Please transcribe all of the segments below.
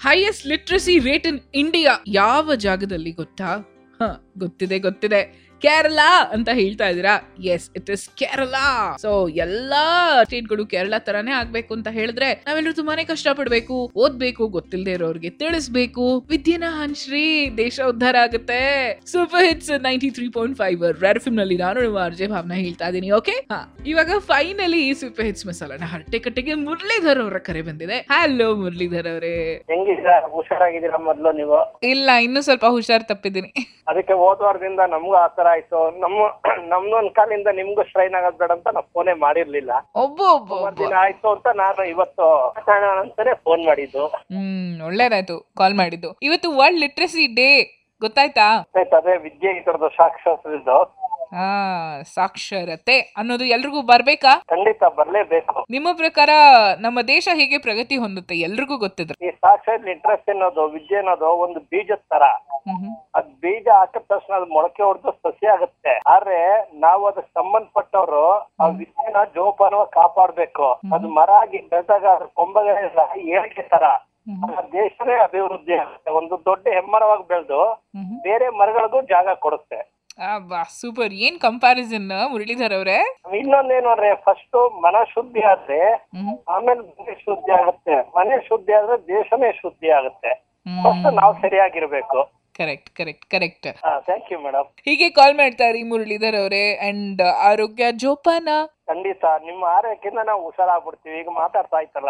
Highest literacy rate in India ಯಾವ ಜಾಗದಲ್ಲಿ ಗೊತ್ತಾ ಹ ಗೊತ್ತಿದೆ ಗೊತ್ತಿದೆ ಕೇರಳ ಅಂತ ಹೇಳ್ತಾ ಇದೀರಾ yes it is Kerala so ಎಲ್ಲಾ ಸ್ಟೇಟ್ಗಳು ಕೇರಳ ತರಾನೇ ಆಗ್ಬೇಕು ಅಂತ ಹೇಳಿದ್ರೆ ನಾವೆಲ್ಲರೂ ತುಂಬಾನೇ ಕಷ್ಟ ಪಡ್ಬೇಕು ಓದ್ಬೇಕು ಗೊತ್ತಿಲ್ಲದೆ ಇರೋರ್ಗೆ ತಿಳಿಸ್ಬೇಕು ವಿದ್ಯೆನ ಹಂಚ್ರಿ ದೇಶ ಉದ್ಧಾರ ಆಗುತ್ತೆ super hits ninety three point five red film ನಲ್ಲಿ ನಾನು ನಿಮ್ಮ ಅರ್ಜೆ ಭಾವನ ಹೇಳ್ತಾ ಇದ್ದೀನಿ ಓಕೆ ಹಾ ಇವಾಗ ಫೈನಲಿ ಸೂಪರ್ ಹಿಟ್ಸ್ ಮಸಾಲನ ಹರಟೆ ಕಟ್ಟೆಗೆ ಮುರಳೀಧರ್ ಅವರ ಕರೆ ಬಂದಿದೆ ಹಲೋ ಮುರಳೀಧರ್ ಅವರೇ ಹೆಂಗಿದ್ದೀರಾ ಹುಷಾರಾಗಿದ್ದೀರಾ ಮೊದ್ಲು ನೀವು ಇಲ್ಲ ಇನ್ನೂ ಸ್ವಲ್ಪ ಹುಷಾರ್ ತಪ್ಪಿದ್ದೀನಿ ಅದಕ್ಕೆ ಹೋದ ವಾರದಿಂದ ನಮ್ಗೂ ಆತರ ಆಯ್ತು ನಮ್ಮ ನಮ್ದೊಂದ್ ಕಾಲಿಂದ ನಿಮ್ಗೂ ಸ್ಟ್ರೈನ್ ಆಗೋದ್ ಬೇಡ ಅಂತ ನಾವು ಫೋನೇ ಮಾಡಿರ್ಲಿಲ್ಲ ಒಬ್ಬ ಒಬ್ಬ ಸುಮಾರ್ ಒಬ್ಬ ದಿನ ಆಯ್ತು ಅಂತ ನಾನು ಇವತ್ತು ಮಾತಾಡೋಣ ಅಂತಾನೆ ಫೋನ್ ಮಾಡಿದ್ದು ಹ್ಮ್ ಒಳ್ಳೇದಾಯ್ತು ಕಾಲ್ ಮಾಡಿದ್ದು ಇವತ್ತು ವರ್ಲ್ಡ್ ಲಿಟ್ರಸಿ ಡೇ ಗೊತ್ತಾಯ್ತಾ ಆಯ್ತು ಅದೇ ವಿದ್ಯೆ ಈ ತರದ್ದು ಸಾಕ್ಷರದ್ದು ಹಾ ಸಾಕ್ಷರತೆ ಅನ್ನೋದು ಎಲ್ರಿಗೂ ಬರ್ಬೇಕಾ ಖಂಡಿತ ಬರ್ಲೇಬೇಕು ನಿಮ್ಮ ಪ್ರಕಾರ ನಮ್ಮ ದೇಶ ಹೇಗೆ ಪ್ರಗತಿ ಹೊಂದುತ್ತೆ ಎಲ್ರಿಗೂ ಗೊತ್ತಿದ್ರೆ ಈ ಸಾಕ್ಷರ ಲಿಟ್ರಸಿ ಅನ್ನೋದು ವಿದ್ಯೆ ಅನ್ನೋದು ಒಂದು ಬೀಜದ ತರ ಹ್ಮ್ ಹ್ಮ್. ಅದ್ ಬೀಜ ಹಾಕಿದ ತಕ್ಷಣ ಅದು ಮೊಳಕೆ ಹೊಡೆದು ಸಸ್ಯ ಆಗುತ್ತೆ ಆದ್ರೆ ನಾವು ಅದಕ್ಕೆ ಸಂಬಂಧಪಟ್ಟವರು ಆ ವಿದ್ಯೆನ ಜೋಪಾನವಾಗಿ ಕಾಪಾಡ್ಬೇಕು ಅದು ಮರ ಆಗಿ ಬೆಳೆದಾಗ ಅದ್ರ ಕೊಂಬಗಳೆಲ್ಲ ಏಳಿಗೆ ತರ ಹ್ಮ್ ಆ ದೇಶನೇ ಅಭಿವೃದ್ಧಿ ಆಗುತ್ತೆ ಒಂದು ದೊಡ್ಡ ಹೆಮ್ಮರವಾಗಿ ಬೆಳೆದು ಹ್ಮ್ ಹ್ಮ್. ಬೇರೆ ಮರಗಳಿಗೂ ಜಾಗ ಕೊಡುತ್ತೆ ಆ ಬಾ ಸೂಪರ್ ಏನ್ ಕಂಪ್ಯಾರಿಸನ್ ಮುರಳೀಧರ್ ಅವರೇ ಇನ್ನೊಂದೇನು ಅಂದ್ರೆ ಫಸ್ಟ್ ಮನ ಶುದ್ಧಿ ಆದ್ರೆ ಹ್ಮ್ ಆಮೇಲೆ ಮನೆ ಶುದ್ಧಿ ಆಗುತ್ತೆ ಮನೆ ಶುದ್ಧಿ ಆದ್ರೆ ದೇಶನೇ ಶುದ್ಧಿ ಆಗುತ್ತೆ ಹ್ಮ್ ಫಸ್ಟ್ ನಾವು ಸರಿಯಾಗಿರ್ಬೇಕು ಕರೆಕ್ಟ್ ಕರೆಕ್ಟ್ ಕರೆಕ್ಟ್ ಹಾ ಥ್ಯಾಂಕ್ ಯು ಮೇಡಮ್ ಹೀಗೆ ಕಾಲ್ ಮಾಡ್ತಾರೆ ಮುರಳೀಧರ್ ಅವರೇ ಅಂಡ್ ಆರೋಗ್ಯ ಜೋಪಾನ ಖಂಡಿತ ನಿಮ್ಮ ಆರೋಗ್ಯದಿಂದ ನಾವು ಹುಷಾರಾಗ್ಬಿಡ್ತೀವಿ ಈಗ ಮಾತಾಡ್ತಾ ಇತ್ತಲ್ಲ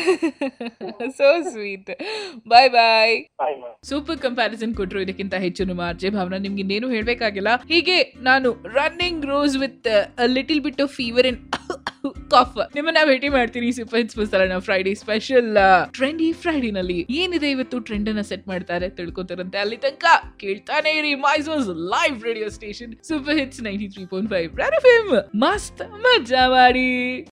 so sweet bye bye bye ma'am super comparison ಕೊಟ್ರು ಇದಕ್ಕಿಂತ ಹೆಚ್ಚು ನಮ್ಮ ಅರ್ಜೆ ಭಾವನ ನಿಮ್ಗೆ ಇನ್ನೇನು ಹೇಳ್ಬೇಕಾಗಿಲ್ಲ ಹೀಗೆ ನಾನು running nose with little bit of fever and cough ನಿಮ್ಮನ್ನ ಭೇಟಿ ಮಾಡ್ತೀನಿ ಸೂಪರ್ ಹಿಟ್ಸ್ ಮಸಾಲನ ಫ್ರೈಡೆ ಸ್ಪೆಷಲ್ ಟ್ರೆಂಡಿ ಫ್ರೈಡೆ ನಲ್ಲಿ ಏನಿದೆ ಇವತ್ತು ಟ್ರೆಂಡ್ ಅನ್ನ ಸೆಟ್ ಮಾಡ್ತಾರೆ ತಿಳ್ಕೊತಾರಂತೆ ಅಲ್ಲಿ ತನಕ ಕೇಳ್ತಾನೆ ಇರಿ Mysore's live radio station super hits ninety three point five ಮಸ್ತ್ ಮಜಾ ಮಾಡಿ